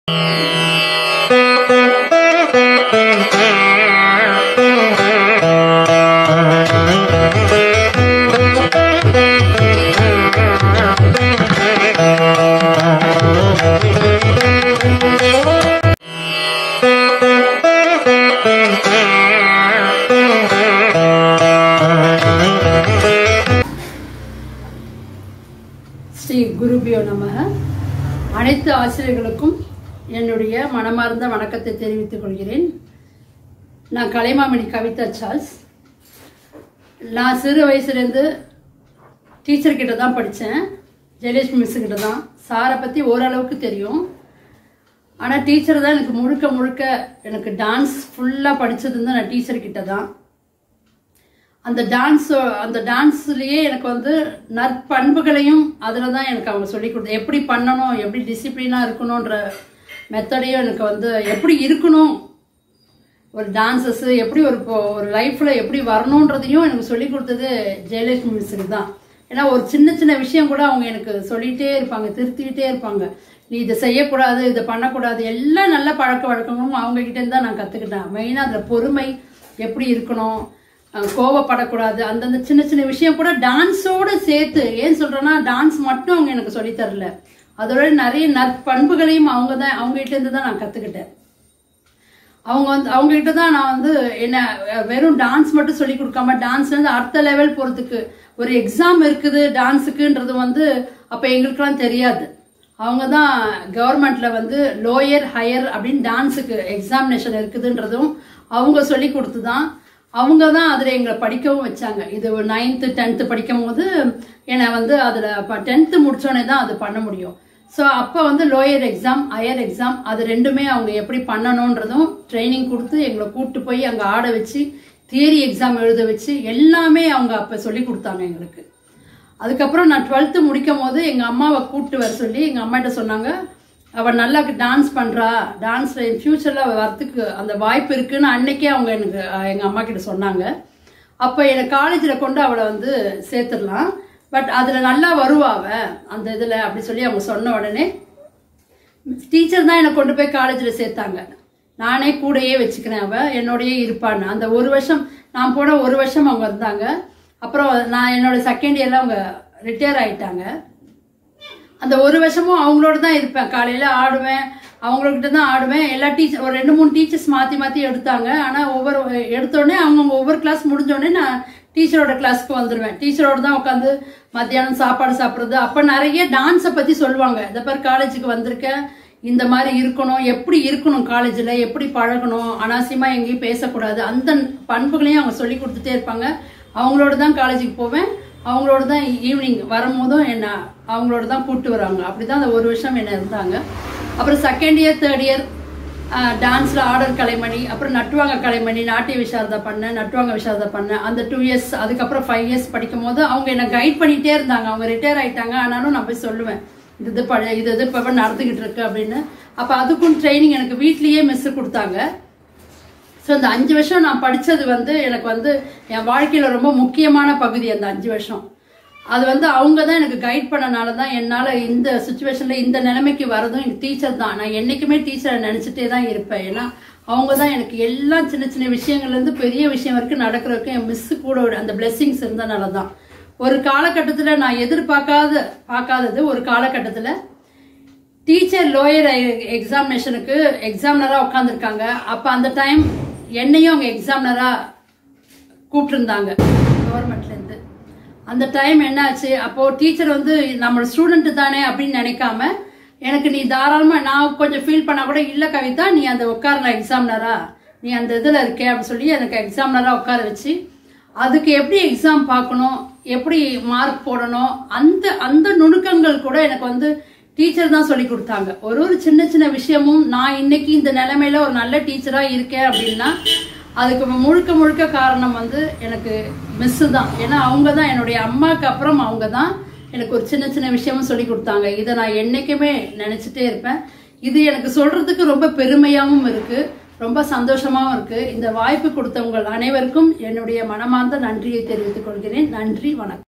ஸ்ரீ குருபியோ நமக அனைத்து ஆசிரியர்களுக்கும் என்னுடைய மனமார்ந்த வணக்கத்தை தெரிவித்துக் கொள்கிறேன் நான் கலைமாமணி கவிதா சார்ல்ஸ் நான் சிறு வயசுலேருந்து டீச்சர் கிட்ட தான் படித்தேன் ஜெயலட்சுமி மிஸ் கிட்ட தான் சாரை பற்றி ஓரளவுக்கு தெரியும் ஆனால் டீச்சர் தான் எனக்கு முழுக்க முழுக்க எனக்கு டான்ஸ் ஃபுல்லாக படித்தது வந்து நான் டீச்சர் கிட்ட தான் அந்த டான்ஸ் அந்த டான்ஸ்லயே எனக்கு வந்து நற்பண்புகளையும் அதில் தான் எனக்கு அவங்க சொல்லி கொடுத்து எப்படி பண்ணணும் எப்படி டிசிப்ளினாக இருக்கணுன்ற மெத்தடையும் எனக்கு வந்து எப்படி இருக்கணும் ஒரு டான்சஸ் எப்படி ஒரு இப்போ ஒரு லைஃப்பில் எப்படி வரணுன்றதையும் எனக்கு சொல்லி கொடுத்தது ஜெயலட்சுமி மிஸ்ஸுக்கு தான் ஏன்னா ஒரு சின்ன சின்ன விஷயம் கூட அவங்க எனக்கு சொல்லிகிட்டே இருப்பாங்க திருத்திக்கிட்டே இருப்பாங்க நீ இதை செய்யக்கூடாது இதை பண்ணக்கூடாது எல்லா நல்ல பழக்க வழக்கங்களும் அவங்க கிட்டேருந்து தான் நான் கற்றுக்கிட்டேன் மெயினாக அதில் பொறுமை எப்படி இருக்கணும் அஹ் கோவப்படக்கூடாது அந்தந்த சின்ன சின்ன விஷயம் கூட டான்ஸோட சேர்த்து ஏன் சொல்றேன்னா டான்ஸ் மட்டும் அவங்க எனக்கு சொல்லித் தரல அதோட நிறைய நற்பண்புகளையும் அவங்க தான் அவங்க கிட்ட இருந்து தான் நான் கத்துக்கிட்டேன் அவங்க வந்து அவங்க கிட்ட தான் நான் வந்து என்ன அஹ் வெறும் டான்ஸ் மட்டும் சொல்லி கொடுக்காம டான்ஸ்ல இருந்து அடுத்த லெவல் போறதுக்கு ஒரு எக்ஸாம் இருக்குது டான்ஸுக்குன்றது வந்து அப்ப எங்களுக்கெல்லாம் தெரியாது அவங்க தான் கவர்மெண்ட்ல வந்து லோயர் ஹையர் அப்படின்னு டான்ஸுக்கு எக்ஸாமினேஷன் இருக்குதுன்றதும் அவங்க சொல்லி கொடுத்து தான் அவங்க தான் அதில் எங்களை படிக்கவும் வச்சாங்க இது நைன்த்து டென்த்து படிக்கும் போது என்னை வந்து அதில் இப்போ டென்த்து முடிச்சோடனே தான் அது பண்ண முடியும் ஸோ அப்போ வந்து லோயர் எக்ஸாம் ஹையர் எக்ஸாம் அது ரெண்டுமே அவங்க எப்படி பண்ணணுன்றதும் ட்ரைனிங் கொடுத்து எங்களை கூப்பிட்டு போய் அங்கே ஆட வச்சு தியரி எக்ஸாம் எழுத வச்சு எல்லாமே அவங்க அப்போ சொல்லி கொடுத்தாங்க எங்களுக்கு அதுக்கப்புறம் நான் டுவெல்த்து முடிக்கும் போது எங்கள் அம்மாவை கூப்பிட்டு வர சொல்லி எங்கள் அம்மாட்ட சொன்னாங்க அவள் நல்லா டான்ஸ் பண்ணுறா டான்ஸில் ஃப்யூச்சரில் அவள் வரத்துக்கு அந்த வாய்ப்பு இருக்குன்னு அன்னைக்கே அவங்க எனக்கு எங்கள் அம்மா கிட்ட சொன்னாங்க அப்போ எனக்கு காலேஜில் கொண்டு அவளை வந்து சேர்த்துடலாம் பட் அதில் நல்லா வருவா அவ அந்த இதில் அப்படி சொல்லி அவங்க சொன்ன உடனே டீச்சர் தான் என்னை கொண்டு போய் காலேஜில் சேர்த்தாங்க நானே கூடயே வச்சுக்கிறேன் அவ என்னோடயே இருப்பான்னு அந்த ஒரு வருஷம் நான் போன ஒரு வருஷம் அவங்க இருந்தாங்க அப்புறம் நான் என்னோட செகண்ட் இயரில் அவங்க ரிட்டையர் ஆயிட்டாங்க அந்த ஒரு வருஷமும் அவங்களோட தான் இருப்பேன் காலையில் ஆடுவேன் அவங்கக்கிட்ட தான் ஆடுவேன் எல்லா டீச்சர் ஒரு ரெண்டு மூணு டீச்சர்ஸ் மாற்றி மாற்றி எடுத்தாங்க ஆனால் ஒவ்வொரு எடுத்தோடனே அவங்க ஒவ்வொரு கிளாஸ் முடிஞ்சோடனே நான் டீச்சரோட கிளாஸ்க்கு வந்துடுவேன் டீச்சரோட தான் உட்காந்து மத்தியானம் சாப்பாடு சாப்பிட்றது அப்போ நிறைய டான்ஸை பற்றி சொல்லுவாங்க இந்த பேர் காலேஜுக்கு வந்திருக்கேன் இந்த மாதிரி இருக்கணும் எப்படி இருக்கணும் காலேஜில் எப்படி பழகணும் அனாவசியமாக எங்கேயும் பேசக்கூடாது அந்த பண்புகளையும் அவங்க சொல்லி கொடுத்துட்டே இருப்பாங்க அவங்களோட தான் காலேஜுக்கு போவேன் அவங்களோட தான் ஈவினிங் வரும்போதும் என்ன அவங்களோட தான் கூப்பிட்டு வராங்க அப்படி தான் அந்த ஒரு வருஷம் என்ன இருந்தாங்க அப்புறம் செகண்ட் இயர் தேர்ட் இயர் டான்ஸில் ஆர்டர் கலைமணி அப்புறம் நட்டுவாங்க கலைமணி நாட்டிய விசாரதை பண்ணேன் நட்டுவாங்க விசாரதை பண்ணேன் அந்த டூ இயர்ஸ் அதுக்கப்புறம் ஃபைவ் இயர்ஸ் படிக்கும் போது அவங்க என்னை கைட் பண்ணிகிட்டே இருந்தாங்க அவங்க ரிட்டையர் ஆயிட்டாங்க ஆனாலும் நான் போய் சொல்லுவேன் இது இது பழ இது இது இப்போ நடந்துக்கிட்டு இருக்கு அப்படின்னு அப்போ அதுக்கும் ட்ரைனிங் எனக்கு வீட்லேயே மிஸ் கொடுத்தாங்க ஸோ இந்த அஞ்சு வருஷம் நான் படித்தது வந்து எனக்கு வந்து என் வாழ்க்கையில் ரொம்ப முக்கியமான பகுதி அந்த அஞ்சு வருஷம் அது வந்து அவங்க தான் எனக்கு கைட் பண்ணனால தான் என்னால் இந்த சுச்சுவேஷனில் இந்த நிலைமைக்கு வரதும் எனக்கு டீச்சர் தான் நான் என்றைக்குமே டீச்சரை நினச்சிட்டே தான் இருப்பேன் ஏன்னா அவங்க தான் எனக்கு எல்லா சின்ன சின்ன விஷயங்கள்லேருந்து பெரிய விஷயம் வரைக்கும் நடக்கிறதுக்கும் என் மிஸ்ஸு கூட ஒரு அந்த பிளெஸ்ஸிங்ஸ் இருந்தனால தான் ஒரு காலகட்டத்தில் நான் எதிர்பார்க்காத பார்க்காதது ஒரு காலகட்டத்தில் டீச்சர் லோயர் எக்ஸாமினேஷனுக்கு எக்ஸாமினராக உட்காந்துருக்காங்க அப்போ அந்த டைம் என்னையும் அவங்க எக்ஸாமினராக கூப்பிட்டுருந்தாங்க கவர்மெண்ட்லேருந்து அந்த டைம் என்னாச்சு அப்போது டீச்சர் வந்து நம்மளோட ஸ்டூடெண்ட்டு தானே அப்படின்னு நினைக்காம எனக்கு நீ தாராளமாக நான் கொஞ்சம் ஃபீல் பண்ணால் கூட இல்லை கவிதா நீ அந்த உட்காரல எக்ஸாமினரா நீ அந்த இதில் இருக்கே அப்படின்னு சொல்லி எனக்கு எக்ஸாமினராக உட்கார வச்சு அதுக்கு எப்படி எக்ஸாம் பார்க்கணும் எப்படி மார்க் போடணும் அந்த அந்த நுணுக்கங்கள் கூட எனக்கு வந்து டீச்சர் தான் சொல்லி கொடுத்தாங்க ஒரு ஒரு சின்ன சின்ன விஷயமும் நான் இன்னைக்கு இந்த நிலைமையில ஒரு நல்ல டீச்சரா இருக்கேன் அப்படின்னா அதுக்கு முழுக்க முழுக்க காரணம் வந்து எனக்கு மிஸ்ஸு தான் ஏன்னா அவங்க தான் என்னுடைய அம்மாவுக்கு அப்புறம் அவங்க தான் எனக்கு ஒரு சின்ன சின்ன விஷயமும் சொல்லி கொடுத்தாங்க இதை நான் என்னைக்குமே நினைச்சிட்டே இருப்பேன் இது எனக்கு சொல்றதுக்கு ரொம்ப பெருமையாகவும் இருக்கு ரொம்ப சந்தோஷமாகவும் இருக்கு இந்த வாய்ப்பு கொடுத்த உங்கள் அனைவருக்கும் என்னுடைய மனமார்ந்த நன்றியை தெரிவித்துக் கொள்கிறேன் நன்றி வணக்கம்